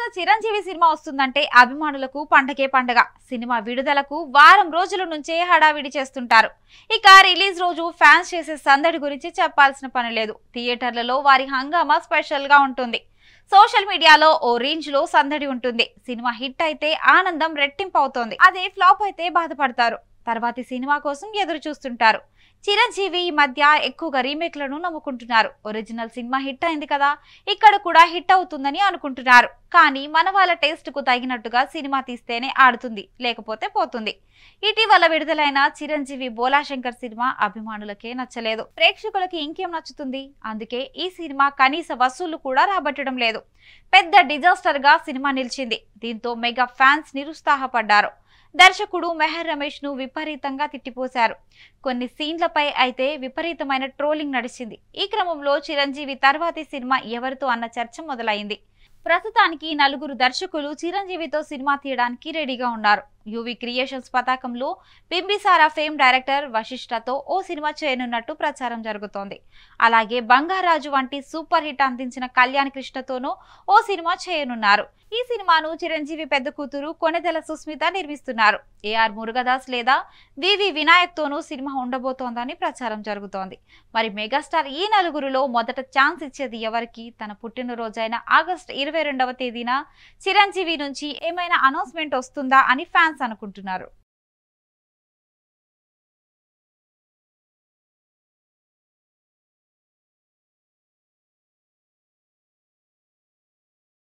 Chiranjeevi cinema వస్తుందంటే అభిమానులకు పండగే పండగ సినిమా విడుదలకు వారం రోజుల నుంచే హడావిడి చేస్తుంటారు ఇక రిలీజ్ రోజు ఫ్యాన్స్ చేసే సందడి గురించి చెప్పాల్సిన పని లేదు థియేటర్లలో వారి హంగామా స్పెషల్ గా ఉంటుంది సోషల్ మీడియాలో ఓ రేంజ్ లో సందడి ఉంటుంది సినిమా హిట్ అయితే ఆనందం రెట్టింపు అవుతోంది అదే ఫ్లాప్ అయితే బాధపడతారు తర్వాతి సినిమా కోసం ఎదురు చూస్తుంటారు చిరంజీవి ఈ మధ్య ఎక్కువగా రీమేక్లను నమ్ముకుంటున్నారు ఒరిజినల్ సినిమా హిట్ అయింది కదా ఇక్కడ కూడా హిట్ అవుతుందని అనుకుంటున్నారు కానీ మన వాళ్ళ టేస్ట్ కు తగినట్టుగా సినిమా తీస్తేనే ఆడుతుంది లేకపోతే పోతుంది ఇటీవల విడుదలైన చిరంజీవి బోలాశంకర్ సినిమా అభిమానులకే నచ్చలేదు ప్రేక్షకులకి ఇంకేం నచ్చుతుంది అందుకే ఈ సినిమా కనీస వసూళ్లు కూడా రాబట్టడం లేదు పెద్ద డిజాస్టర్ గా సినిమా నిలిచింది దీంతో మెగా ఫ్యాన్స్ నిరుత్సాహపడ్డారు దర్శకుడు మెహర్ రమేష్ ను విపరీతంగా తిట్టిపోశారు కొన్ని సీన్లపై అయితే విపరీతమైన ట్రోలింగ్ నడిచింది ఈ క్రమంలో చిరంజీవి తర్వాతి సినిమా ఎవరితో అన్న చర్చ మొదలైంది ప్రస్తుతానికి నలుగురు దర్శకులు చిరంజీవితో సినిమా తీయడానికి రెడీగా ఉన్నారు యువి క్రియేషన్స్ పతాకంలో బింబిసారా ఫేమ్ డైరెక్టర్ వశిష్ఠతో ఓ సినిమా చేయనున్నట్టు ప్రచారం జరుగుతోంది అలాగే బంగారాజు వంటి సూపర్ హిట్ అందించిన కళ్యాణ్ కృష్ణతోనూ ఓ సినిమా చేయనున్నారు ఈ సినిమాను చిరంజీవి పెద్ద కూతురు కొనెదెల సుస్మిత నిర్మిస్తున్నారు ఏఆర్ మురుగదాస్ లేదా వివి వినాయక్ తోనూ సినిమా ఉండబోతోందని ప్రచారం జరుగుతోంది మరి మెగాస్టార్ ఈ నలుగురిలో మొదట ఛాన్స్ ఇచ్చేది ఎవరికి తన పుట్టినరోజైన ఆగస్ట్ ఇరవై రెండవ తేదీన చిరంజీవి నుంచి ఏమైనా అనౌన్స్మెంట్ వస్తుందా అని ఫ్యాన్స్ అనుకుంటున్నారు